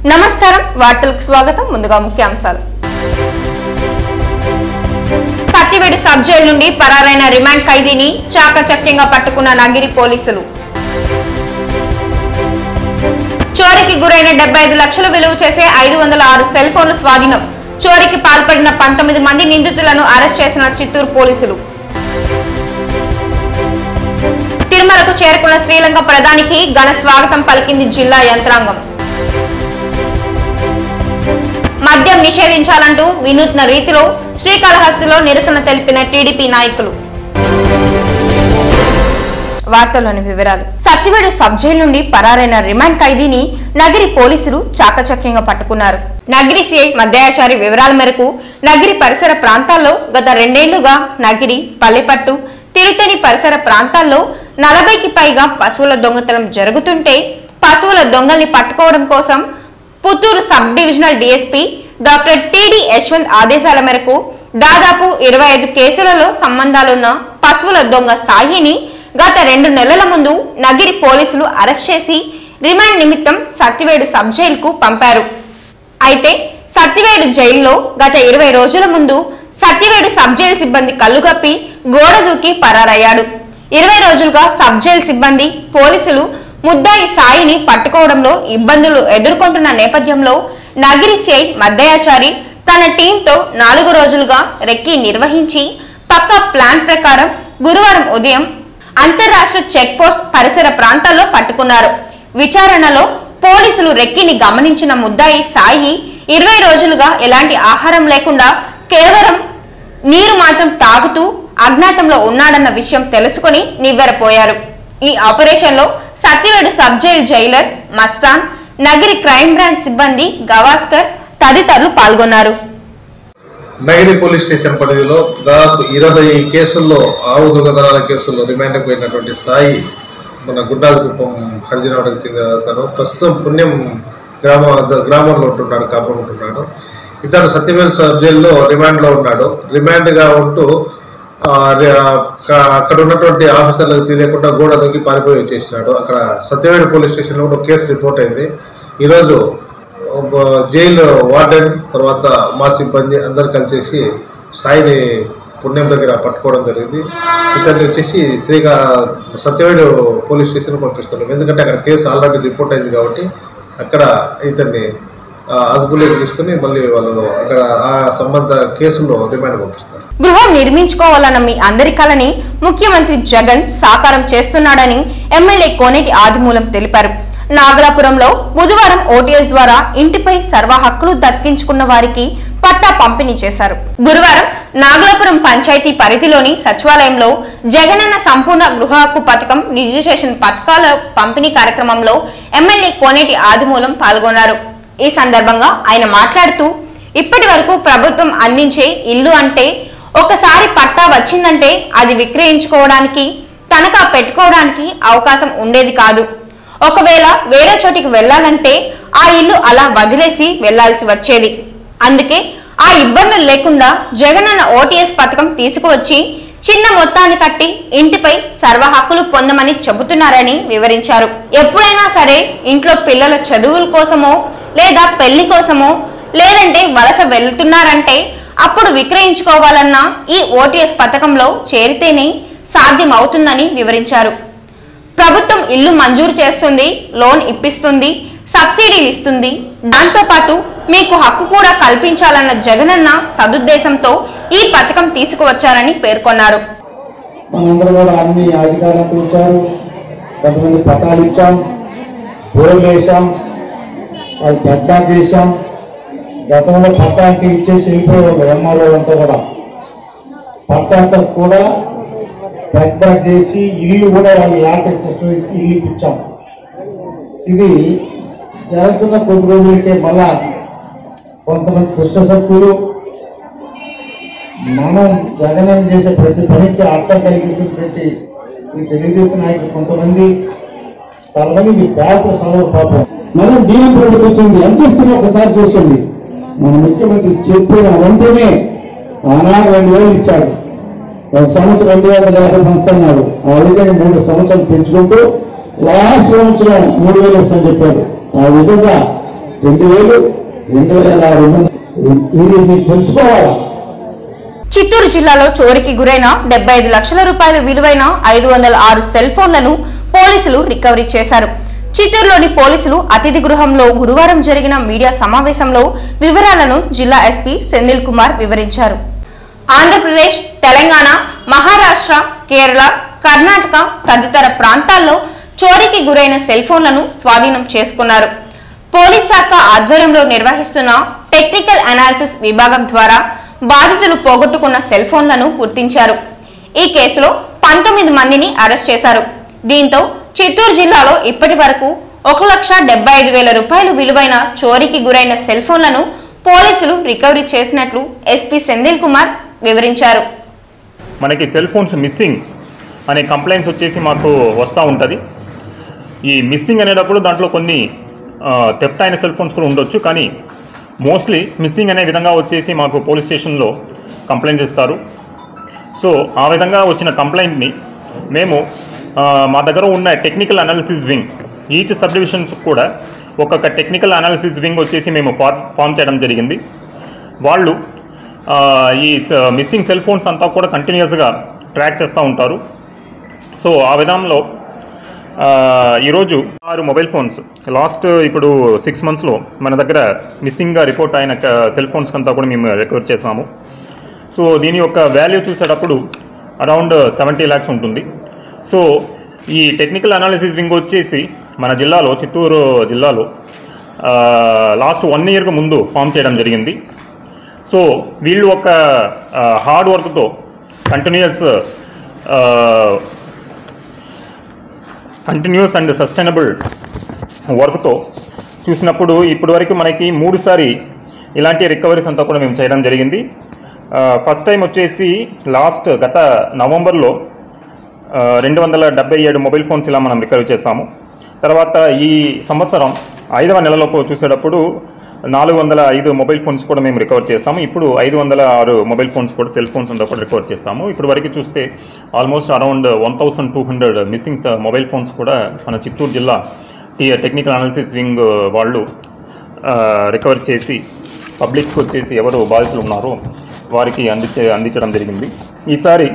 నమస్కారం వార్తలకు స్వాగతం ముందుగా ముఖ్యాంశాలు సత్యవేడు సబ్ జైలు నుండి పరారైన రిమాండ్ ఖైదీని చాకచక్యంగా పట్టుకున్న నగిరి పోలీసులు చోరీకి గురైన డెబ్బై ఐదు లక్షలు విలువ చేసే ఐదు వందల ఆరు సెల్ ఫోన్లు స్వాధీనం చోరీకి పాల్పడిన పంతొమ్మిది మంది నిందితులను అరెస్ట్ చేసిన చిత్తూరు పోలీసులు తిరుమలకు చేరుకున్న శ్రీలంక ప్రధానికి ఘన స్వాగతం పలికింది జిల్లా యంత్రాంగం మద్యం నిషేధించాలంటూ వినూత్న రీతిలో శ్రీకాళహస్తిలో నిరసన తెలిపిన టీడీపీ నాయకులు వార్తల్లోని వివరాలు సత్యవేడు సబ్ జైలు నుండి పరారైన రిమాండ్ ఖైదీని నగిరి పోలీసులు చాకచక్యంగా పట్టుకున్నారు నగిరి సిఐ మధ్యాచారి వివరాల మేరకు నగిరి పరిసర ప్రాంతాల్లో గత రెండేళ్లుగా నగిరి పల్లెపట్టు తిరుతని పరిసర ప్రాంతాల్లో నలభైకి పైగా పశువుల దొంగతనం జరుగుతుంటే పశువుల దొంగల్ని పట్టుకోవడం కోసం Puttur sub divisional DSP doctor TD Yashwant ఆదేశాల మేరకు దాదాపు ఇరవై ఐదు కేసులలో సంబంధాలున్న పశువుల దొంగ సాయిని గత రెండు నెలల ముందు నగిరి పోలీసులు అరెస్ట్ చేసి రిమాండ్ నిమిత్తం సత్యవేడు సబ్ జైలుకు పంపారు అయితే సత్యవేడు జైల్లో గత ఇరవై రోజుల ముందు సత్యవేడు సబ్ జైలు సిబ్బంది కళ్ళుగప్పి గోడ దూకి పరారయ్యాడు ఇరవై రోజులుగా సబ్ జైలు సిబ్బంది పోలీసులు ముద్దాయి సాయిని పట్టుకోవడంలో ఇబ్బందులు ఎదుర్కొంటున్న నేపథ్యంలో నగిరి సిఐ మద్దయాచారి తన టీంతో నాలుగు రోజులుగా రెక్కి నిర్వహించి పక్కా ప్లాన్ ప్రకారం గురువారం ఉదయం అంతర్రాష్ట్ర చెక్ పోస్ట్ పరిసర ప్రాంతాల్లో పట్టుకున్నారు విచారణలో పోలీసులు రెక్కిని గమనించిన ముద్దాయి సాయి ఇరవై రోజులుగా ఎలాంటి ఆహారం లేకుండా కేవలం నీరు మాత్రం తాగుతూ అజ్ఞాతంలో ఉన్నాడన్న విషయం తెలుసుకుని నివ్వెరపోయారు ఈ ఆపరేషన్ లో Satyavedu sub jail jailer Mastan Nagiri crime branch సిబ్బంది గవాస్కర్ తదితరులు పాల్గొన్నారు నగిరి పోలీస్ స్టేషన్ పరిధిలో దాదాపు ఇరవై కేసుల్లో ఆవు దొంగతనాల కేసుల్లో రిమాండ్ పోయినటువంటి సాయి మన గుడ్డాలకుప్పం హరిజనవాడకు చెందిన అతను ప్రస్తుతం పుణ్యం గ్రామ గ్రామంలో ఉంటున్నాడు కాపురం ఉంటున్నాడు ఇతను సత్యవేల్ సబ్ జైల్లో రిమాండ్లో ఉన్నాడు రిమాండ్గా ఉంటూ ఆ, రి- ఆ, క- అక్కడ ఉన్నటువంటి ఆఫీసర్లకు తెలియకుండా గోడ దొంగి పారిపోయి వచ్చేసినాడు అక్కడ సత్యవేడు పోలీస్ స్టేషన్లో కూడా కేసు రిపోర్ట్ అయింది ఈరోజు ఒక జైలు వార్డెన్ తర్వాత మా సిబ్బంది అందరు కలిసేసి సాయిని పుణ్యం దగ్గర పట్టుకోవడం జరిగింది ఇతన్ని వచ్చేసి శ్రీగా సత్యవేడు పోలీస్ స్టేషన్ పంపిస్తున్నాం ఎందుకంటే అక్కడ కేసు ఆల్రెడీ రిపోర్ట్ అయింది కాబట్టి అక్కడ ఇతన్ని ఆ, అదుపులోకి తీసుకుని మళ్ళీ వాళ్ళు అక్కడ ఆ సంబంధ కేసులో రిమాండ్ పంపిస్తారు గృహం నిర్మించుకోవాలన్న మీ అందరి కలని ముఖ్యమంత్రి జగన్ సాకారం చేస్తున్నాడని ఎమ్మెల్యే కోనేటి ఆదిమూలం తెలిపారు నాగలాపురంలో బుధవారం ఓటీఎస్ ద్వారా ఇంటిపై సర్వ హక్కులు దక్కించుకున్న వారికి పట్టా పంపిణీ చేశారు గురువారం నాగలాపురం పంచాయతీ పరిధిలోని సచివాలయంలో జగనన్న సంపూర్ణ గృహ హక్కు పథకం రిజిస్ట్రేషన్ పథకాల పంపిణీ కార్యక్రమంలో ఎమ్మెల్యే కోనేటి ఆదిమూలం పాల్గొన్నారు ఈ సందర్భంగా ఆయన మాట్లాడుతూ ఇప్పటి వరకు ప్రభుత్వం అందించే ఇల్లు అంటే ఒకసారి పట్టా వచ్చిందంటే అది విక్రయించుకోవడానికి తనఖా పెట్టుకోవడానికి అవకాశం ఉండేది కాదు ఒకవేళ వేరే చోటికి వెళ్ళాలంటే ఆ ఇల్లు అలా వదిలేసి వెళ్లాల్సి వచ్చేది అందుకే ఆ ఇబ్బందులు లేకుండా జగనన్న ఓటీఎస్ పథకం తీసుకువచ్చి చిన్న మొత్తాన్ని కట్టి ఇంటిపై సర్వ హక్కులు పొందమని చెబుతున్నారని వివరించారు ఎప్పుడైనా సరే ఇంట్లో పిల్లల చదువుల కోసమో లేదా పెళ్లి కోసమో లేదంటే వలస వెళ్తున్నారంటే అప్పుడు విక్రయించుకోవాలన్నా ఈ ఓటీఎస్ పథకంలో చేరితేనే సాధ్యం అవుతుందని వివరించారు ప్రభుత్వం ఇల్లు మంజూరు చేస్తుంది లోన్ ఇప్పిస్తుంది సబ్సిడీలు ఇస్తుంది దాంతో పాటు మీకు హక్కు కూడా కల్పించాలన్న జగనన్న సదుద్దేశంతో ఈ పథకం తీసుకువచ్చారని పేర్కొన్నారు మనందరూ కూడా అన్ని అధికారులకు ఇచ్చారు కొంతమంది పట్టాలు ఇచ్చాం బోర్లు వేసాం వాళ్ళు పెద్దాకి వేసాం గతంలో పట్టాకి ఇచ్చేసి వెళ్ళిపోయేవాళ్ళు ఎంఆర్ఓ అంతా కూడా పట్టాంతా కూడా పెద్ద చేసి ఇల్లు కూడా వాళ్ళు లాటరీ సిస్టమ్ ఇచ్చి ఇల్లు ఇప్పించాం ఇది జరుగుతున్న కొద్ది రోజులకే మళ్ళా కొంతమంది దుష్టశక్తులు మనం జగన్ చేసే ప్రతి పనికి అర్థం కలిగించినటువంటి ఈ తెలుగుదేశం నాయకులు కొంతమంది చాలా మంది మీ బ్యాగులు సలవు పాపం మనం డీఎం ప్రభుత్వం వచ్చింది ఎంత ఇస్తున్నా ఒకసారి చూసండి మన ముఖ్యమంత్రి చెప్పిన వెంటనే ఆనాడు రెండు వేలు ఇచ్చాడు ఒక సంవత్సరం రెండు వేల యాభై పంచుతున్నాడు ఆ విధంగా మూడు సంవత్సరాలు పెంచుకుంటూ లాస్ట్ సంవత్సరం మూడు వేలు ఇస్తాను చెప్పాడు ఆ విధంగా రెండు వేలు రెండు వేల రెండు ఇది మీకు తెలుసుకోవాలా చిత్తూరు జిల్లాలో చోరీకి గురైన డెబ్బై ఐదు లక్షల రూపాయల విలువైన ఐదు వందల ఆరు సెల్ ఫోన్లను పోలీసులు రికవరీ చేశారు చిత్తూరులోని పోలీసులు అతిథి గృహంలో గురువారం జరిగిన మీడియా సమావేశంలో వివరాలను జిల్లా ఎస్పీ సెందిల్ కుమార్ వివరించారు ఆంధ్రప్రదేశ్ తెలంగాణ మహారాష్ట్ర కేరళ కర్ణాటక తదితర ప్రాంతాల్లో చోరీకి గురైన సెల్ ఫోన్లను స్వాధీనం చేసుకున్నారు పోలీస్ శాఖ ఆధ్వర్యంలో నిర్వహిస్తున్న టెక్నికల్ అనాలిసిస్ విభాగం ద్వారా బాధితులు పోగొట్టుకున్న సెల్ ఫోన్లను గుర్తించారు ఈ కేసులో పంతొమ్మిది మందిని అరెస్ట్ చేశారు దీంతో చిత్తూరు జిల్లాలో ఇప్పటి వరకు ఒక లక్ష డెబ్బై ఐదు వేల రూపాయలు విలువైన చోరీకి గురైన సెల్ ఫోన్లను పోలీసులు రికవరీ చేసినట్లు ఎస్పీ సెందిల్ కుమార్ వివరించారు మనకి సెల్ ఫోన్స్ మిస్సింగ్ అనే కంప్లైంట్స్ వచ్చేసి మాకు వస్తూ ఉంటుంది ఈ మిస్సింగ్ అనేటప్పుడు దాంట్లో కొన్ని థెఫ్ట్ అయిన సెల్ ఫోన్స్ కూడా ఉండొచ్చు కానీ మోస్ట్లీ మిస్సింగ్ అనే విధంగా వచ్చేసి మాకు పోలీస్ స్టేషన్లో కంప్లైంట్స్ ఇస్తారు సో ఆ విధంగా వచ్చిన కంప్లైంట్ని మేము ఆ, మా దగ్గర ఉన్న technical analysis wing each sub divisions కూడా ఒక్కొక్క టెక్నికల్ అనాలిసిస్ వింగ్ వచ్చేసి మేము ఫార్ ఫామ్ చేయడం జరిగింది వాళ్ళు ఆ, ఈ మిస్సింగ్ సెల్ ఫోన్స్ అంతా కూడా కంటిన్యూస్గా ట్రాక్ చేస్తూ ఉంటారు సో ఆ విధంలో ఆ, ఈరోజు ఆరు మొబైల్ ఫోన్స్ లాస్ట్ ఇప్పుడు సిక్స్ మంత్స్లో మన దగ్గర మిస్సింగ్గా రిపోర్ట్ అయిన సెల్ ఫోన్స్ అంతా కూడా మేము రికవర్ చేసాము సో దీని యొక్క వాల్యూ చూసేటప్పుడు అరౌండ్ సెవెంటీ ల్యాక్స్ ఉంటుంది సో ఈ టెక్నికల్ అనాలిసిస్ వింగ్ వచ్చేసి మన జిల్లాలో చిత్తూరు జిల్లాలో లాస్ట్ వన్ ఇయర్కి ముందు ఫామ్ చేయడం జరిగింది సో వీళ్ళు ఒక హార్డ్ వర్క్తో కంటిన్యూస్ కంటిన్యూస్ అండ్ సస్టైనబుల్ వర్క్తో చూసినప్పుడు ఇప్పటివరకు మనకి మూడుసారి ఇలాంటి రికవరీస్ అంతా కూడా మేము చేయడం జరిగింది ఫస్ట్ టైం వచ్చేసి లాస్ట్ గత నవంబర్లో రెండు వందల డెబ్బై ఏడు మొబైల్ ఫోన్స్ ఇలా మనం రికవరీ చేస్తాము తర్వాత ఈ సంవత్సరం ఐదవ నెలలోపు చూసేటప్పుడు నాలుగు వందల ఐదు మొబైల్ ఫోన్స్ కూడా మేము రికవర్ చేస్తాము ఇప్పుడు ఐదు వందల ఆరు మొబైల్ ఫోన్స్ కూడా సెల్ ఫోన్స్ అంతా కూడా రికవర్ చేస్తాము ఇప్పుడు వరకు చూస్తే almost around one thousand two hundred missing mobile phones కూడా మన చిత్తూరు జిల్లా టీ టెక్నికల్ అనాలిసిస్ వింగ్ వాళ్ళు రికవర్ చేసి పబ్లిక్ వచ్చేసి ఎవరు బాధితులు ఉన్నారో వారికి అందించే అందించడం జరిగింది ఈసారి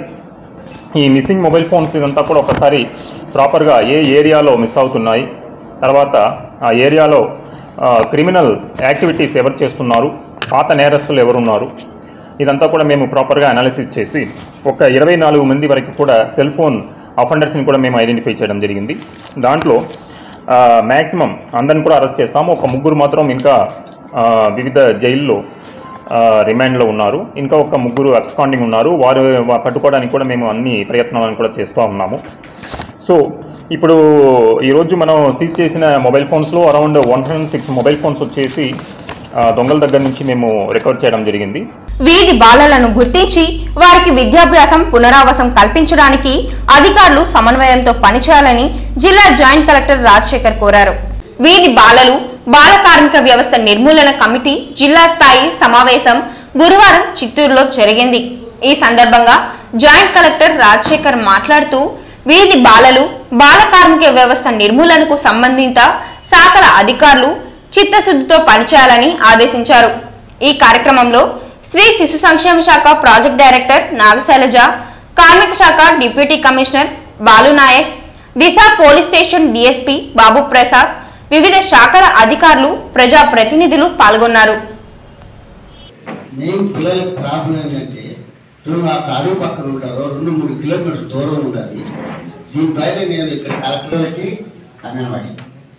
ఈ మిస్సింగ్ మొబైల్ ఫోన్స్ ఇదంతా కూడా ఒకసారి ప్రాపర్గా ఏ ఏరియాలో మిస్ అవుతున్నాయి తర్వాత ఆ ఏరియాలో క్రిమినల్ యాక్టివిటీస్ ఎవరు చేస్తున్నారు పాత నేరస్తులు ఎవరున్నారు ఇదంతా కూడా మేము ప్రాపర్గా అనాలిసిస్ చేసి ఒక ఇరవై నాలుగు మంది వరకు కూడా సెల్ ఫోన్ అఫెండర్స్ని కూడా మేము ఐడెంటిఫై చేయడం జరిగింది దాంట్లో మ్యాక్సిమం అందరిని కూడా అరెస్ట్ చేస్తాము ఒక ముగ్గురు మాత్రం ఇంకా ఆ, వివిధ జైల్లో ఆ, రిమాండ్లో ఉన్నారు ఇంకా ఒక ముగ్గురు అబ్స్కాండింగ్ ఉన్నారు వారు వా- పట్టుకోవడానికి కూడా మేము అన్ని ప్రయత్నాలను కూడా చేస్తూ ఉన్నాము సో ఇప్పుడు ఈరోజు మనం సీజ్ చేసిన మొబైల్ ఫోన్స్లో around one hundred six mobile phones వచ్చేసి ఆ, దొంగల దగ్గర నుంచి మేము రికవర్ చేయడం జరిగింది వీధి బాలలను గుర్తించి వారికి విద్యాభ్యాసం పునరావాసం కల్పించడానికి అధికారులు సమన్వయంతో పనిచేయాలని జిల్లా జాయింట్ కలెక్టర్ రాజశేఖర్ కోరారు వీధి బాలలు బాల కార్మిక వ్యవస్థ నిర్మూలన కమిటీ జిల్లా స్థాయి సమావేశం గురువారం చిత్తూరులో జరిగింది ఈ సందర్భంగా జాయింట్ కలెక్టర్ రాజశేఖర్ మాట్లాడుతూ వీధి బాలలు బాల కార్మిక వ్యవస్థ నిర్మూలనకు సంబంధిత శాఖల అధికారులు చిత్తశుద్ధితో పనిచేయాలని ఆదేశించారు ఈ కార్యక్రమంలో స్త్రీ శిశు సంక్షేమ శాఖ ప్రాజెక్ట్ డైరెక్టర్ నాగశైలజ కార్మిక శాఖ డిప్యూటీ కమిషనర్ Balu Nayak Disha police station DSP Babu Prasad వివిధ శాఖల అధికారులు ప్రజా ప్రతినిధులు పాల్గొన్నారు మెయిన్ పిల్లలకి ప్రాబ్లం ఏంటంటే రెండు ఆ అడవి పక్కన ఉంటారో రెండు మూడు కిలోమీటర్స్ దూరం ఉండాలి దీనిపైన నేను ఇక్కడ కలెక్టర్లకి అంగన్వాడి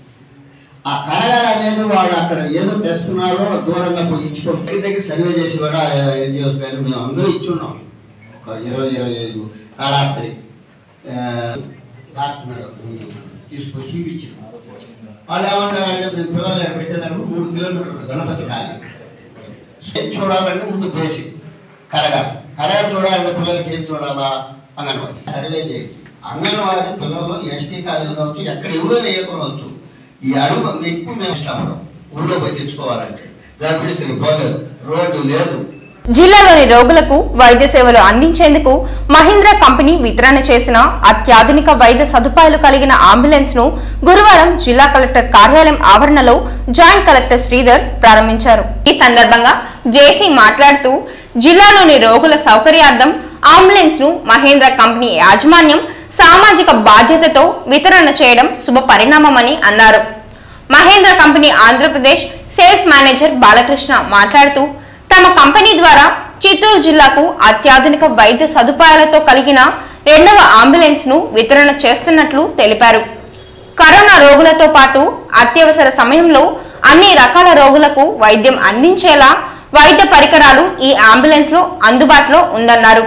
ఆ కడగాలి అనేది వాళ్ళు అక్కడ ఏదో తెస్తున్నారో దూరంగా పోయి ఇచ్చి పంపి దగ్గర సర్వే చేసి కూడా ఎన్జిఓస్ పైన మేము అందరూ ఇచ్చున్నాం ఒక ఇరవై ఇరవై ఐదు కాళాస్త్రి ఆ, డాక్టర్ తీసుకొచ్చి చూపించాం వాళ్ళు ఏమంటారంటే మేము పిల్లలు ఎక్కడ పెట్టేదానికి మూడు కిలోమీటర్లు గణపతి కాలి ఏం చూడాలంటే ముందు బేసిక్ కడగాలి కడగ చూడాలంటే పిల్లలకి ఏం చూడాలా అంగన్వాడి సర్వే చేయండి అంగన్వాడి పిల్లలు ఎస్టీ కాలేజీ కావచ్చు ఎక్కడ ఎవరో వేయకపోవచ్చు ఈ అడుగు ఎక్కువ మేము ఇష్టపడం ఊళ్ళో పోయి తెచ్చుకోవాలంటే గర్భిణీ స్త్రీ పోలేదు రోడ్డు లేదు జిల్లాలోని రోగులకు వైద్య సేవలు అందించేందుకు మహీంద్రా కంపెనీ వితరణ చేసిన అత్యాధునిక వైద్య సదుపాయాలు కలిగిన అంబులెన్స్ ను గురువారం జిల్లా కలెక్టర్ కార్యాలయం ఆవరణలో జాయింట్ కలెక్టర్ శ్రీధర్ ప్రారంభించారు ఈ సందర్భంగా జేసీ మాట్లాడుతూ జిల్లాలోని రోగుల సౌకర్యార్థం అంబులెన్స్ ను మహేంద్ర కంపెనీ యాజమాన్యం సామాజిక బాధ్యతతో వితరణ చేయడం శుభ పరిణామమని అన్నారు Mahindra company Andhra Pradesh sales manager Balakrishna మాట్లాడుతూ తమ కంపెనీ ద్వారా చిత్తూరు జిల్లాకు అత్యాధునిక వైద్య సదుపాయాలతో కలిగిన రెండవ అంబులెన్స్ ను వితరణ చేస్తున్నట్లు తెలిపారు కరోనా రోగులతో పాటు అత్యవసర సమయంలో అన్ని రకాల రోగులకు వైద్యం అందించేలా వైద్య పరికరాలు ఈ అంబులెన్స్ లో అందుబాటులో ఉందన్నారు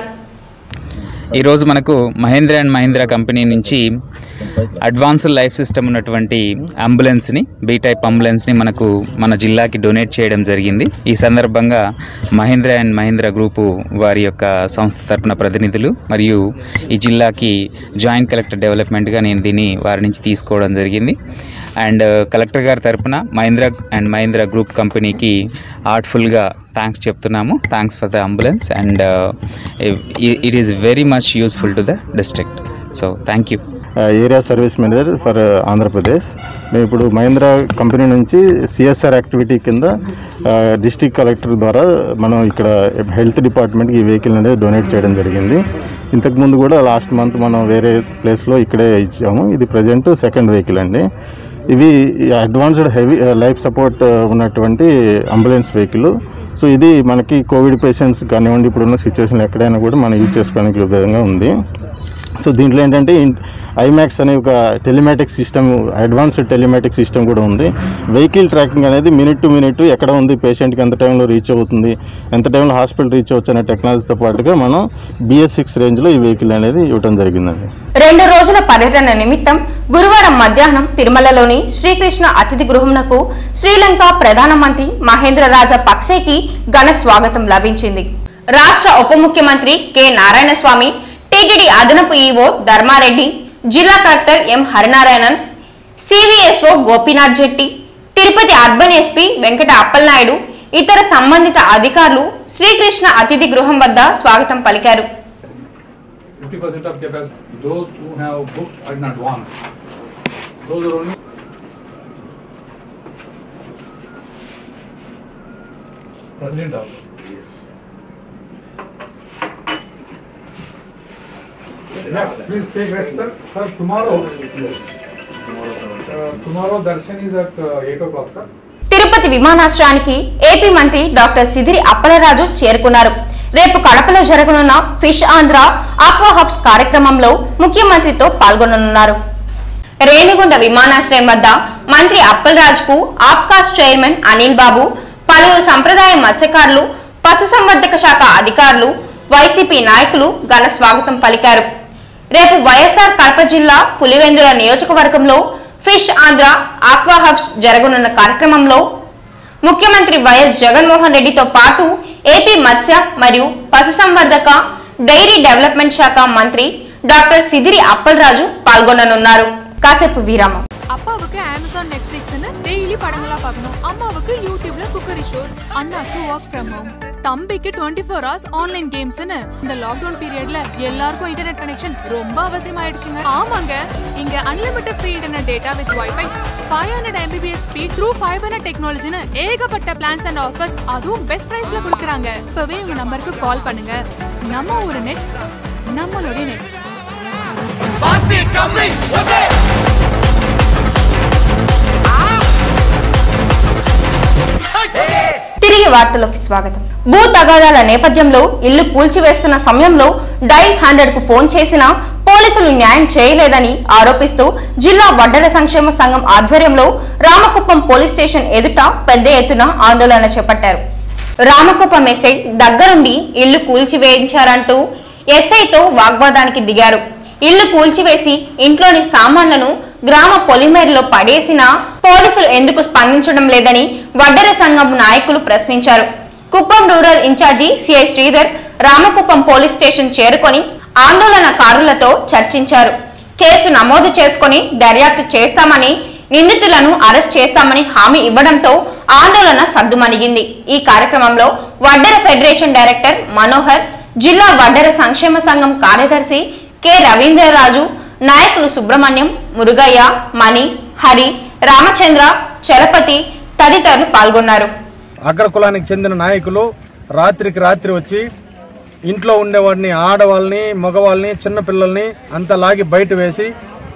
ఈరోజు మనకు మహేంద్ర అండ్ మహేంద్ర కంపెనీ నుంచి అడ్వాన్స్డ్ లైఫ్ సిస్టమ్ ఉన్నటువంటి అంబులెన్స్ని బీ టైప్ అంబులెన్స్ని మనకు మన జిల్లాకి డొనేట్ చేయడం జరిగింది ఈ సందర్భంగా మహేంద్ర అండ్ మహేంద్ర గ్రూపు వారి యొక్క సంస్థ తరపున ప్రతినిధులు మరియు ఈ జిల్లాకి జాయింట్ కలెక్టర్ డెవలప్మెంట్గా నేను దీన్ని వారి నుంచి తీసుకోవడం జరిగింది అండ్ కలెక్టర్ గారి తరపున మహేంద్ర అండ్ మహేంద్ర గ్రూప్ కంపెనీకి ఆర్ట్ఫుల్గా థ్యాంక్స్ చెప్తున్నాము thanks for the ambulance and it is very much useful to the district so thank you area service manager for Andhra Pradesh మేము ఇప్పుడు మహేంద్ర కంపెనీ నుంచి సిఎస్ఆర్ యాక్టివిటీ కింద డిస్టిక్ కలెక్టర్ ద్వారా మనం ఇక్కడ హెల్త్ డిపార్ట్మెంట్కి ఈ వెహికల్ అనేది డొనేట్ చేయడం జరిగింది ఇంతకుముందు కూడా లాస్ట్ మంత్ మనం వేరే ప్లేస్లో ఇక్కడే ఇచ్చాము ఇది ప్రజెంట్ సెకండ్ వెహికల్ అండి ఇవి అడ్వాన్స్డ్ హెవీ లైఫ్ సపోర్ట్ ఉన్నటువంటి అంబులెన్స్ వెహికల్ సో ఇది మనకి కోవిడ్ పేషెంట్స్ కానివ్వండి ఇప్పుడున్న సిచ్యువేషన్ ఎక్కడైనా కూడా మనం యూజ్ చేసుకోవడానికి విధంగా ఉంది సో దీంట్లో ఏంటంటే ఐమాక్స్ అనే ఒక telematic system advanced telematic system కూడా ఉంది వెహికల్ ట్రాకింగ్ అనేది మినిట్ టు మినిట్ ఎక్కడ ఉంది పేషెంట్కి ఎంత టైంలో రీచ్ అవుతుంది ఎంత టైంలో హాస్పిటల్ రీచ్ అవచ్చు అనే టెక్నాలజీతో పాటుగా మనం బిఎస్ సిక్స్ రేంజ్లో ఈ వెహికల్ అనేది ఇవ్వడం జరిగిందండి రెండు రోజుల పర్యటన నిమిత్తం గురువారం మధ్యాహ్నం తిరుమలలోని శ్రీకృష్ణ అతిథి గృహంనకు శ్రీలంక ప్రధానమంత్రి మహేంద్ర రాజా పక్సేకి ఘన స్వాగతం లభించింది రాష్ట్ర ఉప ముఖ్యమంత్రి కె నారాయణస్వామి టీటీడీ అదనపు ఈవో ధర్మారెడ్డి జిల్లా collector M Harinarayanan CVSO Gopinath Jetti Tirupati urban SP Venkata Appalanaidu ఇతర సంబంధిత అధికారులు శ్రీకృష్ణ అతిథి గృహం వద్ద స్వాగతం పలికారు 50% of capacity. Those who have booked in advance, those are only. President also. Yes. Yeah, please take rest, sir. Sir, tomorrow. Uh, tomorrow darshan is at uh, 8 o'clock, sir. Tirupati విమానాశ్రయానికి AP మంత్రి డాక్టర్ సిదిరి అప్పలరాజు చేరుకున్నారు రేపు కడపలో జరగనున్న fish Andhra aqua hubs కార్యక్రమంలో ముఖ్యమంత్రితో పాల్గొననున్నారు రేణిగుండ విమానాశ్రయం వద్ద మంత్రి అప్పలరాజుకు ఆప్కాస్ చైర్మన్ అనిల్ బాబు పలువురు సంప్రదాయ మత్స్యకారులు పశుసంవర్ధక శాఖ అధికారులు వైసీపీ నాయకులు ఘన స్వాగతం పలికారు రేపు వైఎస్ఆర్ కడప జిల్లా పులివెందుల నియోజకవర్గంలో ఫిష్ ఆంధ్ర ఆక్వా హబ్స్ జరగనున్న కార్యక్రమంలో ముఖ్యమంత్రి వైఎస్ జగన్మోహన్ రెడ్డితో పాటు ఏపీ మత్స్య మరియు పశుసంవర్ధక డైరీ డెవలప్మెంట్ శాఖ మంత్రి డాక్టర్ సిదిరి అప్పలరాజు పాల్గొననున్నారు காசேப்பு வீராமம் அப்பாவுக்கு அமேசான் நெட்ஃபிளிக்ஸ்னு டெய்லி படங்களா பார்க்கணும் அம்மாவுக்கு யூடியூப்ல குக்கரி ஷோஸ் அண்ணாக்கு ஒர்க் ஃப்ரம் ஹோம் தம்பிக்கு டுவெண்ட்டி ஃபோர் ஹவர்ஸ் ஆன்லைன் கேம்ஸ்னு இந்த லாக்டவுன் பீரியட்ல எல்லாருக்கும் இன்டர்நெட் கனெக்ஷன் ரொம்ப அவசியமாயிடுச்சுங்க ஆமாங்க இங்க unlimited free internet data with wifi five hundred MBPS speed through fibre டெக்னாலஜின்னு ஏகப்பட்ட பிளான்ஸ் அண்ட் ஆஃபர்ஸ் அதுவும் பெஸ்ட் பிரைஸ்ல கொடுக்குறாங்க இப்பவே உங்க நம்பருக்கு கால் பண்ணுங்க நம்ம ஒரு நெட் நம்மளுடைய நெட் తిరిగి వార్తలోకి స్వాగతం భూ తగాదాల నేపథ్యంలో ఇల్లు కూల్చివేస్తున్న సమయంలో డైల్ హండ్రెడ్ కు ఫోన్ చేసినా పోలీసులు న్యాయం చేయలేదని ఆరోపిస్తూ జిల్లా వడ్డల సంక్షేమ సంఘం ఆధ్వర్యంలో రామకుప్పం పోలీస్ స్టేషన్ ఎదుట పెద్ద ఎత్తున ఆందోళన చేపట్టారు రామకుప్పం ఎస్ఐ దగ్గరుండి ఇల్లు కూల్చివేయించారంటూ ఎస్ఐతో వాగ్వాదానికి దిగారు ఇల్లు కూల్చివేసి ఇంట్లోని సామాన్లను గ్రామ పొలిమేరలో పడేసినా పోలీసులు ఎందుకు స్పందించడం లేదని వడ్డెర సంఘం నాయకులు ప్రశ్నించారు Kuppam rural incharge CI Sridhar Ramakuppam police station చేరుకొని ఆందోళనకారులతో చర్చించారు కేసు నమోదు చేసుకొని దర్యాప్తు చేస్తామని నిందితులను అరెస్ట్ చేస్తామని హామీ ఇవ్వడంతో ఆందోళన సద్దుమణిగింది ఈ కార్యక్రమంలో వడ్డెర ఫెడరేషన్ డైరెక్టర్ మనోహర్ జిల్లా వడ్డెర సంక్షేమ సంఘం కార్యదర్శి కె రవీంద్రరాజు నాయకులు సుబ్రహ్మణ్యం మురుగయ్య మణి హరి రామచంద్ర చలపతి తదితరులు పాల్గొన్నారు అగ్ర కులానికి చెందిన నాయకులు రాత్రికి రాత్రి వచ్చి ఇంట్లో ఉండేవాడిని ఆడవాళ్ళని మగవాళ్ళని చిన్నపిల్లల్ని అంతా లాగి బయట వేసి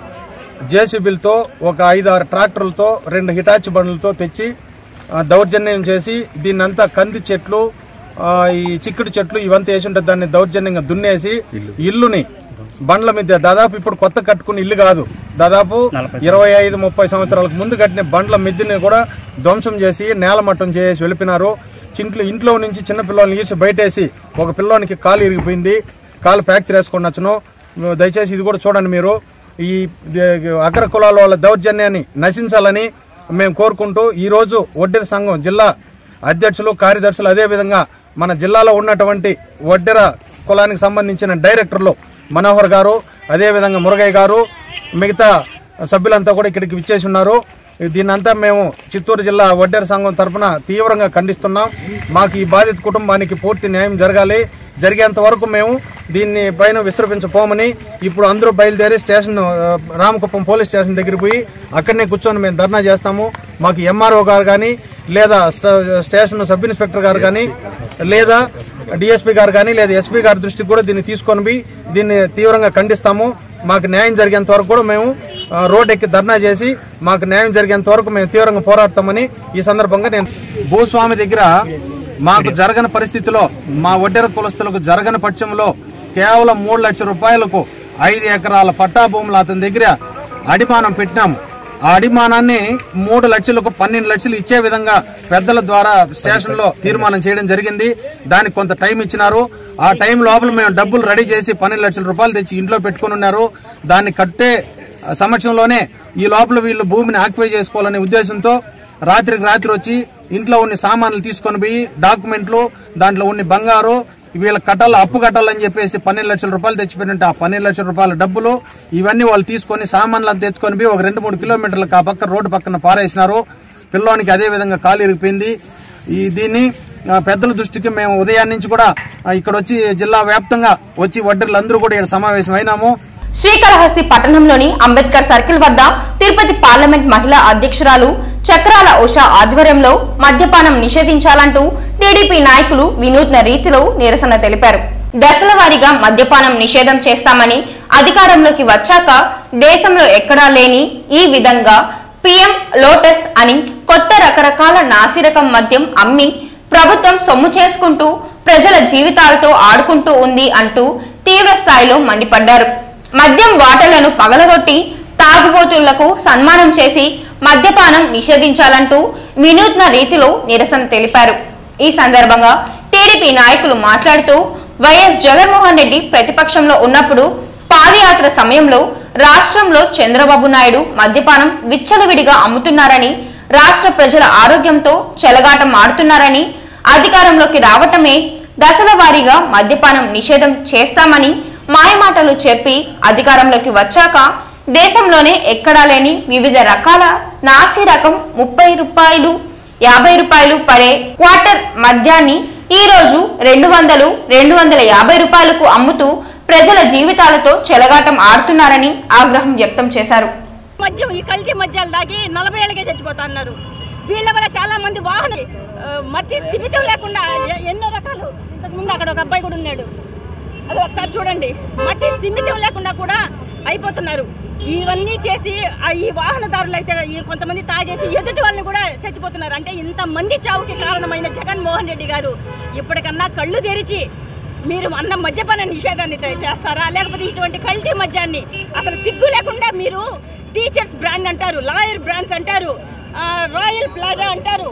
జేసీబీలతో ఒక ఐదు ఆరు ట్రాక్టర్లతో రెండు హిటాచి బండ్లతో తెచ్చి ఆ, దౌర్జన్యం చేసి దీన్నంతా కంది చెట్లు ఆ, ఈ చిక్కుడు చెట్లు ఇవంతా వేసి ఉంటే దాన్ని దౌర్జన్యంగా దున్నేసి ఇల్లుని బండ్ల మీద దాదాపు ఇప్పుడు కొత్త కట్టుకుని ఇల్లు కాదు దాదాపు ఇరవై ఐదు ముప్పై సంవత్సరాలకు ముందు కట్టిన బండ్ల మిద్దిని కూడా ధ్వంసం చేసి నేలమట్టం చేసి వెళ్ళిపోయినారు చింట్లో ఇంట్లో నుంచి చిన్న పిల్లల్ని తీసి బయటేసి ఒక పిల్లోనికి కాలు ఇరిగిపోయింది కాలు ఫ్రాక్చర్ వేసుకొని వచ్చును దయచేసి ఇది కూడా చూడండి మీరు ఈ దే- అగ్ర కులాల వాళ్ళ దౌర్జన్యాన్ని నశించాలని మేము కోరుకుంటూ ఈరోజు వడ్డెర సంఘం జిల్లా అధ్యక్షులు కార్యదర్శులు అదేవిధంగా మన జిల్లాలో ఉన్నటువంటి వడ్డెర కులానికి సంబంధించిన డైరెక్టర్లు మనోహర్ గారు అదేవిధంగా మురగయ్య గారు మిగతా సభ్యులంతా కూడా ఇక్కడికి విచ్చేసి ఉన్నారు దీన్నంతా మేము చిత్తూరు జిల్లా వడ్డెర సంఘం తరఫున తీవ్రంగా ఖండిస్తున్నాం మాకు ఈ బాధిత కుటుంబానికి పూర్తి న్యాయం జరగాలి జరిగేంత వరకు మేము దీన్ని పైన విశ్రపించపోమని ఇప్పుడు అందరూ బయలుదేరి స్టేషన్ ఆ, రామకుప్పం పోలీస్ స్టేషన్ దగ్గరికి పోయి అక్కడనే కూర్చొని మేము ధర్నా చేస్తాము మాకు ఎంఆర్ఓ గారు కానీ లేదా స్ట- స్టేషన్ సబ్ ఇన్స్పెక్టర్ గారు కానీ లేదా డిఎస్పీ గారు కానీ లేదా ఎస్పీ గారి దృష్టికి కూడా దీన్ని తీసుకొని పోయి దీన్ని తీవ్రంగా ఖండిస్తాము మాకు న్యాయం జరిగేంత వరకు కూడా మేము ఆ, రోడ్ ఎక్కి ధర్నా చేసి మాకు న్యాయం జరిగేంత వరకు మేము తీవ్రంగా పోరాడతామని ఈ సందర్భంగా నేను భూస్వామి దగ్గర మాకు జరగని పరిస్థితిలో మా ఒడ్డెర కులస్తులకు జరగని పక్షంలో కేవలం మూడు లక్షల రూపాయలకు ఐదు ఎకరాల పట్టా భూములు అతని దగ్గర అడిమానం పెట్టినాము ఆ అడిమానాన్ని మూడు లక్షలకు పన్నెండు లక్షలు ఇచ్చే విధంగా పెద్దల ద్వారా స్టేషన్లో తీర్మానం చేయడం జరిగింది దానికి కొంత టైం ఇచ్చినారు ఆ టైం లోపల మేము డబ్బులు రెడీ చేసి పన్నెండు లక్షల రూపాయలు తెచ్చి ఇంట్లో పెట్టుకుని ఉన్నారు దాన్ని కట్టే సమక్షంలోనే ఈ లోపల వీళ్ళు భూమిని ఆక్యుపై చేసుకోవాలనే ఉద్దేశంతో రాత్రికి రాత్రి వచ్చి ఇంట్లో ఉన్న సామాన్లు తీసుకొని పోయి డాక్యుమెంట్లు దాంట్లో ఉన్న బంగారు వీళ్ళ కట్టాలి అప్పు కట్టాలని చెప్పేసి పన్నెండు లక్షల రూపాయలు తెచ్చిపోయినట్టు ఆ పన్నెండు లక్షల రూపాయల డబ్బులు ఇవన్నీ వాళ్ళు తీసుకొని సామాన్లు అంతా ఎత్తుకొని పోయి ఒక రెండు మూడు కిలోమీటర్లకు ఆ పక్క రోడ్డు పక్కన పారేసినారు పిల్లోనికి అదే విధంగా కాలు ఇరిగిపోయింది ఈ దీన్ని ఆ, పెద్దల దృష్టికి మేము ఉదయం నుంచి కూడా ఆ, ఇక్కడ వచ్చి జిల్లా వ్యాప్తంగా వచ్చి వడ్డీలందరూ కూడా ఇక్కడ సమావేశం అయినాము శ్రీకాళహస్తి పట్టణంలోని అంబేద్కర్ సర్కిల్ వద్ద తిరుపతి పార్లమెంట్ మహిళా అధ్యక్షురాలు చక్రాల ఉషా ఆధ్వర్యంలో మద్యపానం నిషేధించాలంటూ టీడీపీ నాయకులు వినూత్న రీతిలో నిరసన తెలిపారు దశల వారీగా మద్యపానం నిషేధం చేస్తామని అధికారంలోకి వచ్చాక దేశంలో ఎక్కడా లేని ఈ విధంగా పిఎం లోటస్ అని కొత్త రకరకాల నాసిరకం మద్యం అమ్మి ప్రభుత్వం సొమ్ము చేసుకుంటూ ప్రజల జీవితాలతో ఆడుకుంటూ ఉంది అంటూ తీవ్ర స్థాయిలో మండిపడ్డారు మద్యం వాటలను పగలగొట్టి తాగుబోతులకు సన్మానం చేసి మద్యపానం నిషేధించాలంటూ వినూత్న రీతిలో నిరసన తెలిపారు ఈ సందర్భంగా టీడీపీ నాయకులు మాట్లాడుతూ వైఎస్ జగన్మోహన్ రెడ్డి ప్రతిపక్షంలో ఉన్నప్పుడు పాదయాత్ర సమయంలో రాష్ట్రంలో చంద్రబాబు నాయుడు మద్యపానం విచ్చలవిడిగా అమ్ముతున్నారని రాష్ట్ర ప్రజల ఆరోగ్యంతో చెలగాటం ఆడుతున్నారని అధికారంలోకి రావటమే దశల వారీగా మద్యపానం నిషేధం చేస్తామని మాయమాటలు చెప్పి అధికారంలోకి వచ్చాక దేశంలోనే ఎక్కడా లేని వివిధ రకాల నాసి రకం ముప్పై రూపాయలు యాభై రూపాయలు పడే క్వార్టర్ మద్యాన్ని ఈ రోజు రెండు వందలు రెండు వందల యాభై రూపాయలకు అమ్ముతూ ప్రజల జీవితాలతో చెలగాటం ఆడుతున్నారని ఆగ్రహం వ్యక్తం చేశారు మద్యం ఈ కల్తీ మద్యాలు తాగి నలభై ఏళ్ళకే చచ్చిపోతా అన్నారు వీళ్ళ వల్ల చాలా మంది వాహన ఆ, మధ్య స్థిమితం లేకుండా ఎ- ఎన్నో రకాలు ఇంతకు ముందు అక్కడ ఒక అబ్బాయి కూడా ఉన్నాడు అది ఒకసారి చూడండి మధ్య స్థిమితం లేకుండా కూడా అయిపోతున్నారు ఇవన్నీ చేసి ఆ ఈ వాహనదారులు అయితే ఈ కొంతమంది తాగేసి ఎదుటి వాళ్ళని కూడా చచ్చిపోతున్నారు అంటే ఇంతమంది చావుకి కారణమైన జగన్మోహన్ రెడ్డి గారు ఇప్పటికన్నా కళ్ళు తెరిచి మీరు అన్న మద్యపాన నిషేధాన్ని తే- చేస్తారా లేకపోతే ఇటువంటి కల్తీ మద్యాన్ని అసలు సిగ్గు లేకుండా మీరు టీచర్స్ బ్రాండ్ అంటారు లాయర్ బ్రాండ్స్ అంటారు ఆ, రాయల్ ప్లాజా అంటారు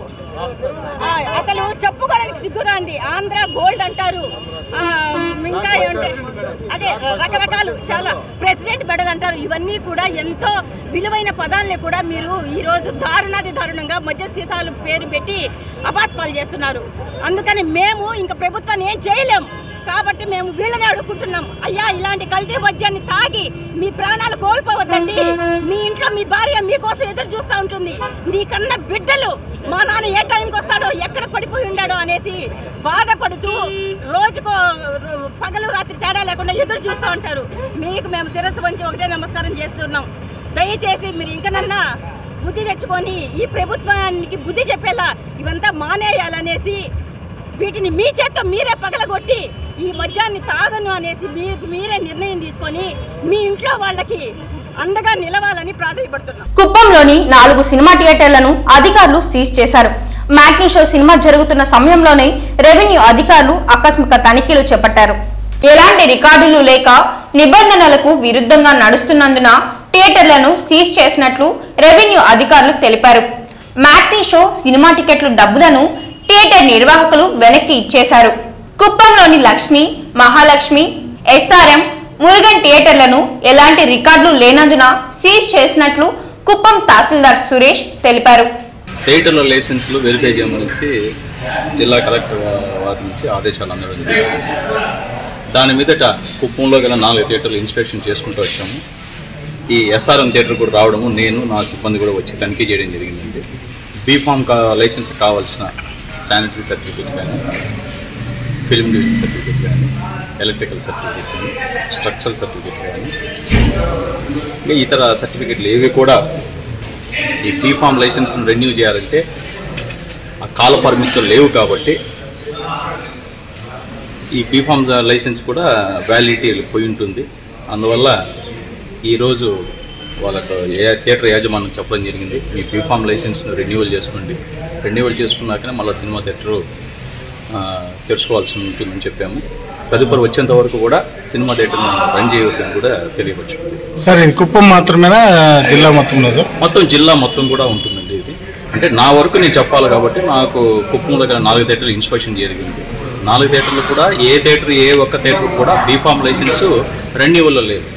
ఆ, అసలు చెప్పుకోవడానికి సిగ్గుగా ఉంది ఆంధ్ర గోల్డ్ అంటారు ఆ, ఇంకా ఏమంటే అదే రకరకాలు చాలా ప్రెసిడెంట్ బెడల్ అంటారు ఇవన్నీ కూడా ఎంతో విలువైన పదాలని కూడా మీరు ఈరోజు దారుణాది దారుణంగా మధ్య సీసాలు పేరు పెట్టి అపాస్పాలు చేస్తున్నారు అందుకని మేము ఇంకా ప్రభుత్వాన్ని ఏం చేయలేం కాబట్టి మేము వీళ్ళని అడుగుకుంటున్నాం అయ్యా ఇలాంటి కల్తీ మద్యాన్ని తాగి మీ ప్రాణాలు కోల్పోవద్దండి మీ ఇంట్లో మీ భార్య మీకోసం ఎదురు చూస్తూ ఉంటుంది నీకన్నా బిడ్డలు మా నాన్న ఏ టైంకి వస్తాడో ఎక్కడ పడిపోయి ఉండాడో అనేసి బాధపడుతూ రోజుకో పగలు రాత్రి తేడా లేకుండా ఎదురు చూస్తూ ఉంటారు మీకు మేము శిరస్సు వంచి ఒకటే నమస్కారం చేస్తున్నాం దయచేసి మీరు ఇంకనన్నా బుద్ధి తెచ్చుకొని ఈ ప్రభుత్వానికి బుద్ధి చెప్పేలా ఇవంతా మానేయాలనేసి వీటిని మీ చేత్తో మీరే పగలగొట్టి ఈ మద్యాన్ని తాగను అనేసి మీరు మీరే నిర్ణయం తీసుకొని మీ ఇంట్లో వాళ్ళకి అండగా నిలవాలని ప్రాధాన్యపడుతున్నాం కుప్పంలోని నాలుగు సినిమా థియేటర్లను అధికారులు సీజ్ చేశారు మ్యాట్నీ షో సినిమా జరుగుతున్న సమయంలోనే రెవెన్యూ అధికారులు ఆకస్మిక తనిఖీలు చేపట్టారు ఎలాంటి రికార్డులు లేక నిబంధనలకు విరుద్ధంగా నడుస్తున్నందున థియేటర్లను సీజ్ చేసినట్లు రెవెన్యూ అధికారులు తెలిపారు మ్యాట్నీ షో సినిమా టికెట్లు డబ్బులను థియేటర్ నిర్వాహకులు వెనక్కి ఇచ్చేశారు కుప్పంలోని లక్ష్మి మహాలక్ష్మి ఎస్ఆర్ఎం మురుగన్ థియేటర్లను ఎలాంటి రికార్డులు లేనందున సీజ్ చేసినట్లు కుప్పం తహసీల్దార్ సురేష్ తెలిపారు థియేటర్ల లైసెన్స్లు వెరిఫై చేయమనేసి జిల్లా కలెక్టర్ వారి నుంచి ఆదేశాలు అందడం జరిగింది దాని మీదట కుప్పంలో గల నాలుగు థియేటర్లు ఇన్స్పెక్షన్ చేసుకుంటూ వచ్చాము ఈ ఎస్ఆర్ఎం థియేటర్ కూడా రావడము నేను నా సిబ్బంది కూడా వచ్చి తనిఖీ చేయడం జరిగిందండి బీఫామ్ కా లైసెన్స్ కావాల్సిన శానిటరీ సర్టిఫికేట్ కానీ ఫిల్మ్ డివిజన్ సర్టిఫికేట్ కానీ ఎలక్ట్రికల్ సర్టిఫికేట్ కానీ స్ట్రక్చరల్ సర్టిఫికేట్ కానీ ఇంకా ఇతర సర్టిఫికేట్లు ఏవి కూడా ఈ బీఫామ్ లైసెన్స్ రెన్యూ చేయాలంటే ఆ కాల పరిమితులు లేవు కాబట్టి ఈ బీఫామ్ లైసెన్స్ కూడా వ్యాలిడిటీ పోయి ఉంటుంది అందువల్ల ఈరోజు వాళ్ళకు ఏ థియేటర్ యాజమాన్యం చెప్పడం జరిగింది మీ బీఫామ్ లైసెన్స్ను రెన్యువల్ చేసుకోండి రెన్యువల్ చేసుకున్నాకనే మళ్ళీ సినిమా థియేటర్ తెరుచుకోవాల్సి ఉంటుందని చెప్పాము తదుపరి వచ్చేంత వరకు కూడా సినిమా థియేటర్ను రన్ చేయవద్దని కూడా తెలియపరుచుకుంది సార్ ఇది కుప్పం మాత్రమేనా జిల్లా మొత్తంలో సార్ మొత్తం జిల్లా మొత్తం కూడా ఉంటుందండి ఇది అంటే నా వరకు నేను చెప్పాలి కాబట్టి నాకు కుప్పంలో గల నాలుగు థియేటర్లు ఇన్స్పెక్షన్ జరిగింది నాలుగు థియేటర్లు కూడా ఏ థియేటర్ ఏ ఒక్క థియేటర్ కూడా బీఫామ్ లైసెన్స్ రెన్యూవల్లో లేదు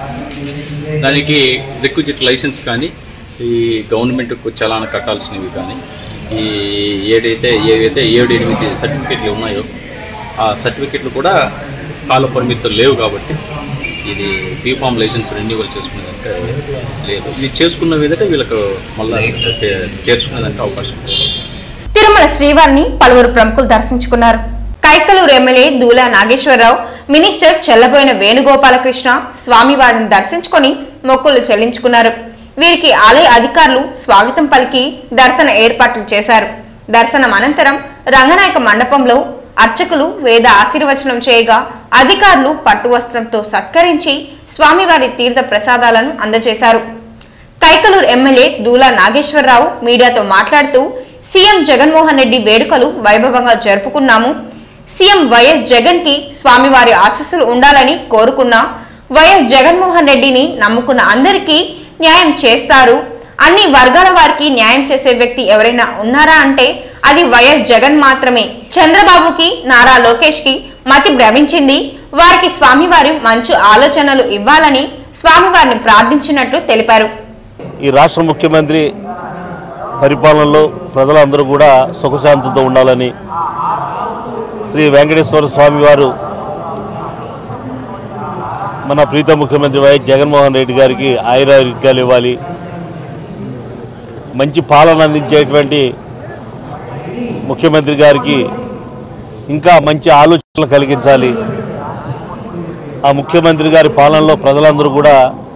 దానికి రిక్విజిట్ లైసెన్స్ కానీ ఈ గవర్నమెంట్కు చలాన కట్టాల్సినవి కానీ ఈ ఏదైతే ఏవైతే ఏడు ఎనిమిది సర్టిఫికెట్లు ఉన్నాయో ఆ సర్టిఫికెట్లు కూడా కాల పరిమితులు లేవు కాబట్టి ఇది బీఫామ్ లైసెన్స్ రెన్యూవల్ చేసుకునేదంటే లేదు ఇది చేసుకున్న విధంగా వీళ్ళకు మళ్ళీ చేర్చుకునేదానికి అవకాశం లేదు తిరుమల శ్రీవారిని పలువురు ప్రముఖులు దర్శించుకున్నారు కైకలూరు ఎమ్మెల్యే దూలా నాగేశ్వరరావు మినిస్టర్ చెల్లబోయిన వేణుగోపాలకృష్ణ స్వామివారిని దర్శించుకొని మొక్కులు చెల్లించుకున్నారు వీరికి ఆలయ అధికారులు స్వాగతం పలికి దర్శన ఏర్పాట్లు చేశారు దర్శనం అనంతరం రంగనాయక మండపంలో అర్చకులు వేద ఆశీర్వచనం చేయగా అధికారులు పట్టు వస్త్రంతో సత్కరించి స్వామివారి తీర్థ ప్రసాదాలను అందజేశారు కైకలూరు ఎమ్మెల్యే దూలా నాగేశ్వరరావు మీడియాతో మాట్లాడుతూ సీఎం జగన్మోహన్ రెడ్డి వేడుకలు వైభవంగా జరుపుకున్నాము సీఎం వైఎస్ జగన్ కి స్వామివారి ఆశీస్సులు ఉండాలని కోరుకున్నా వైఎస్ జగన్మోహన్ రెడ్డిని నమ్ముకున్న అందరికీ న్యాయం చేస్తారు అన్ని వర్గాల వారికి న్యాయం చేసే వ్యక్తి ఎవరైనా ఉన్నారా అంటే అది వైఎస్ జగన్ మాత్రమే చంద్రబాబుకి నారా లోకేష్ కి మతి భ్రమించింది వారికి స్వామివారి మంచి ఆలోచనలు ఇవ్వాలని స్వామివారిని ప్రార్థించినట్లు తెలిపారు ఈ రాష్ట్ర ముఖ్యమంత్రి పరిపాలనలో ప్రజలందరూ కూడా సుఖశాంతులతో ఉండాలని శ్రీ వెంకటేశ్వర స్వామి వారు మన ప్రీత ముఖ్యమంత్రి వైఎస్ జగన్మోహన్ రెడ్డి గారికి ఆయురారోగ్యాలు ఇవ్వాలి మంచి పాలన అందించేటువంటి ముఖ్యమంత్రి గారికి ఇంకా మంచి ఆలోచనలు కలిగించాలి ఆ ముఖ్యమంత్రి గారి పాలనలో ప్రజలందరూ కూడా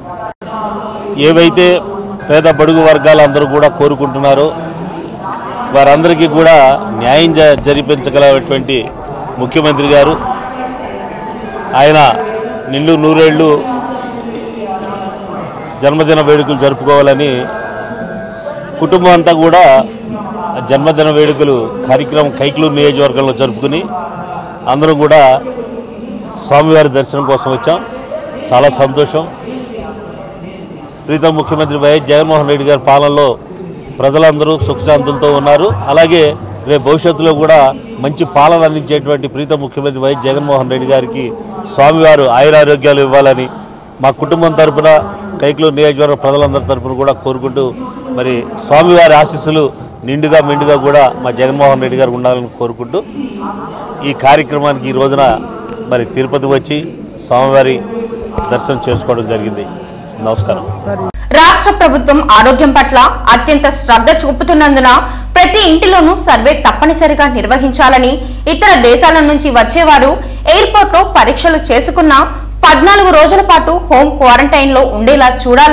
ఏవైతే పేద బడుగు వర్గాలందరూ కూడా కోరుకుంటున్నారో వారందరికీ కూడా న్యాయం జ- జరిపించగలటువంటి ముఖ్యమంత్రి గారు ఆయన నిండు నూరేళ్ళు జన్మదిన వేడుకలు జరుపుకోవాలని కుటుంబం అంతా కూడా ఆ జన్మదిన వేడుకలు కార్యక్రమం కైక్లూరు నియోజకవర్గంలో జరుపుకుని అందరం కూడా స్వామివారి దర్శనం కోసం వచ్చాం చాలా సంతోషం ప్రీతం ముఖ్యమంత్రి వైఎస్ జగన్మోహన్ రెడ్డి గారి పాలనలో ప్రజలందరూ సుఖశాంతులతో ఉన్నారు అలాగే రేపు భవిష్యత్తులో కూడా మంచి పాలన అందించేటువంటి ప్రీతం ముఖ్యమంత్రి వైఎస్ జగన్మోహన్ రెడ్డి గారికి స్వామివారు ఆయురారోగ్యాలు ఇవ్వాలని మా కుటుంబం తరపున కైకులూరు నియోజకవర్గ ప్రజలందరి తరపున కూడా కోరుకుంటూ మరి స్వామివారి ఆశీస్సులు నిండుగా మెండుగా కూడా మా జగన్మోహన్ రెడ్డి గారు ఉండాలని కోరుకుంటూ ఈ కార్యక్రమానికి ఈ రోజున మరి తిరుపతి వచ్చి స్వామివారి దర్శనం చేసుకోవడం జరిగింది నమస్కారం రాష్ట్ర ప్రభుత్వం ఆరోగ్యం పట్ల అత్యంత శ్రద్ధ చూపుతున్నందున ప్రతి ఇంటిలోనూ సర్వే తప్పనిసరిగా నిర్వహించాలని ఇతర దేశాల నుంచి వచ్చేవారు ఎయిర్పోర్ట్ లో పరీక్షలు చేసుకున్న పద్నాలుగు రోజుల పాటు హోం క్వారంటైన్ లో ఉండేలా చూడాలని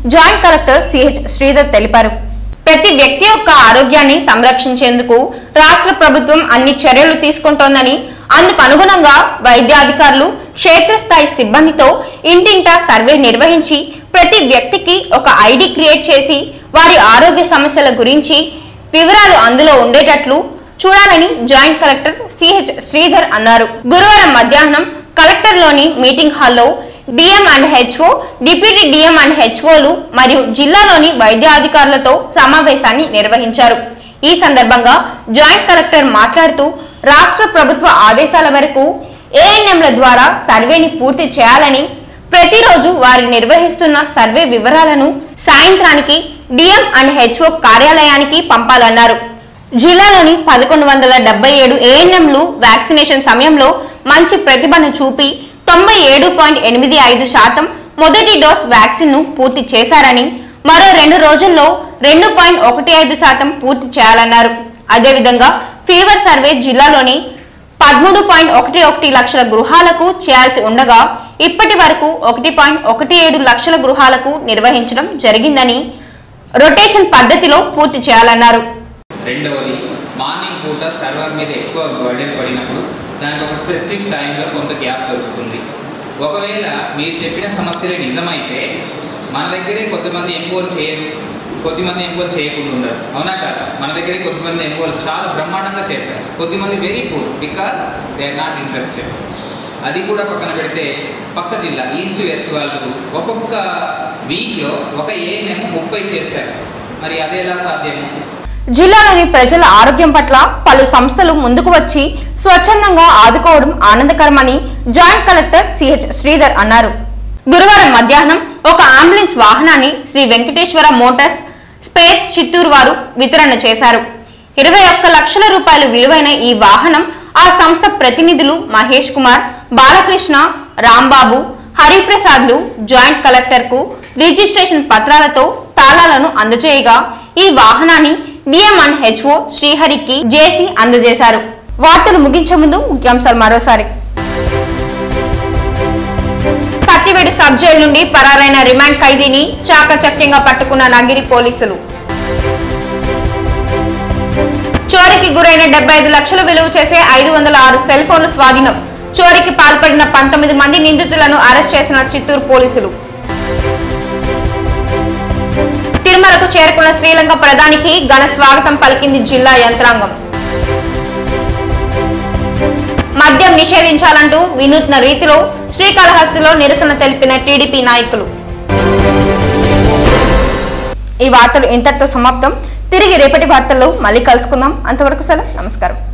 జాయింట్ కలెక్టర్ సిహెచ్ శ్రీధర్ తెలిపారు ప్రతి వ్యక్తి యొక్క ఆరోగ్యాన్ని సంరక్షించేందుకు రాష్ట్ర ప్రభుత్వం అన్ని చర్యలు తీసుకుంటోందని అందుకు అనుగుణంగా వైద్యాధికారులు క్షేత్రస్థాయి సిబ్బందితో ఇంటింటా సర్వే నిర్వహించి ప్రతి వ్యక్తికి ఒక ఐడి క్రియేట్ చేసి వారి ఆరోగ్య సమస్యల గురించి వివరాలు అందులో ఉండేటట్లు చూడాలని జాయింట్ కలెక్టర్ సిహెచ్ శ్రీధర్ అన్నారు గురువారం మధ్యాహ్నం కలెక్టర్లోని మీటింగ్ హాల్లో DM and HO deputy DM and హెచ్ఓలు మరియు జిల్లాలోని వైద్యాధికారులతో సమావేశాన్ని నిర్వహించారు ఈ సందర్భంగా జాయింట్ కలెక్టర్ మాట్లాడుతూ రాష్ట్ర ప్రభుత్వ ఆదేశాల మేరకు ఏఎన్ఎంల ద్వారా సర్వేని పూర్తి చేయాలని ప్రతిరోజు వారు నిర్వహిస్తున్న సర్వే వివరాలను సాయంత్రానికి డిఎం అండ్ హెచ్ఓ కార్యాలయానికి పంపాలన్నారు జిల్లాలోని పదకొండు వందల డెబ్బై ఏడు ఏఎన్ఎంలు వ్యాక్సినేషన్ సమయంలో మంచి ప్రతిభను చూపి తొంభై ఏడు పాయింట్ ఎనిమిది ఐదు శాతం మొదటి డోస్ వ్యాక్సిన్ ను పూర్తి చేశారని మరో రెండు రోజుల్లో రెండు పాయింట్ ఒకటి ఐదు శాతం పూర్తి చేయాలన్నారు అదేవిధంగా ఫీవర్ సర్వే జిల్లాలోని పదమూడు పాయింట్ ఒకటి ఒకటి లక్షల గృహాలకు చేయాల్సి ఉండగా ఇప్పటి వరకు ఒకటి పాయింట్ ఒకటి ఏడు లక్షల గృహాలకు నిర్వహించడం జరిగిందని రొటేషన్ పద్ధతిలో పూర్తి చేయాలన్నారు రెండవది మార్నింగ్ పూట సర్వర్ మీద ఎక్కువ బర్డెన్ పడినప్పుడు దానికి ఒక స్పెసిఫిక్ టైంలో కొంత గ్యాప్ దొరుకుతుంది ఒకవేళ మీరు చెప్పిన సమస్యలే నిజమైతే మన దగ్గరే కొంతమంది ఎంఓలు చేయరు కొద్దిమంది ఎంఓలు చేయకుండా ఉండరు అవునా కాదా మన దగ్గరే కొద్దిమంది ఎంఓలు చాలా బ్రహ్మాండంగా చేశారు కొద్దిమంది very poor because they are not interested అది కూడా పక్కన పెడితే పక్క జిల్లా ఈస్ట్ వెస్ట్ వాళ్ళు ఒక్కొక్క వీక్లో ఒక ఏఎన్ఎం ముప్పై చేశారు మరి అది ఎలా సాధ్యము జిల్లాలోని ప్రజల ఆరోగ్యం పట్ల పలు సంస్థలు ముందుకు వచ్చి స్వచ్ఛందంగా ఆదుకోవడం ఆనందకరమని జాయింట్ కలెక్టర్ సిహెచ్ శ్రీధర్ అన్నారు గురువారం మధ్యాహ్నం ఒక అంబులెన్స్ వాహనాన్ని శ్రీ వెంకటేశ్వర మోటార్స్ స్పేస్ చిత్తూరు వారు వితరణ చేశారు ఇరవై ఒక్క లక్షల రూపాయలు విలువైన ఈ వాహనం ఆ సంస్థ ప్రతినిధులు మహేష్ కుమార్ బాలకృష్ణ రాంబాబు హరిప్రసాద్లు జాయింట్ కలెక్టర్ కు రిజిస్ట్రేషన్ పత్రాలతో తాళాలను అందజేయగా ఈ వాహనాన్ని డిఎం అండ్ హెచ్ఓ శ్రీహరికి జేసీ అందజేశారు వార్తలు ముగించే ముందు ముఖ్యాంశాలు మరోసారి సత్యవేడు సబ్ జైలు నుండి పరారైన రిమాండ్ ఖైదీని చాకచక్యంగా పట్టుకున్న నగిరి పోలీసులు చోరీకి గురైన డెబ్బై ఐదు లక్షల విలువ చేసే ఐదు వందల ఆరు సెల్ ఫోన్లు స్వాధీనం చోరీకి పాల్పడిన పంతొమ్మిది మంది నిందితులను అరెస్ట్ చేసిన చిత్తూరు పోలీసులు తిరుమలకు చేరుకున్న శ్రీలంక ప్రధానికి ఘన స్వాగతం పలికింది జిల్లా యంత్రాంగం మద్యం నిషేధించాలంటూ వినూత్న రీతిలో శ్రీకాళహస్తిలో నిరసన తెలిపిన టీడీపీ నాయకులు ఈ వార్తలు ఇంతటితో సమాప్తం తిరిగి రేపటి వార్తల్లో మళ్ళీ కలుసుకుందాం అంతవరకు సెలవు నమస్కారం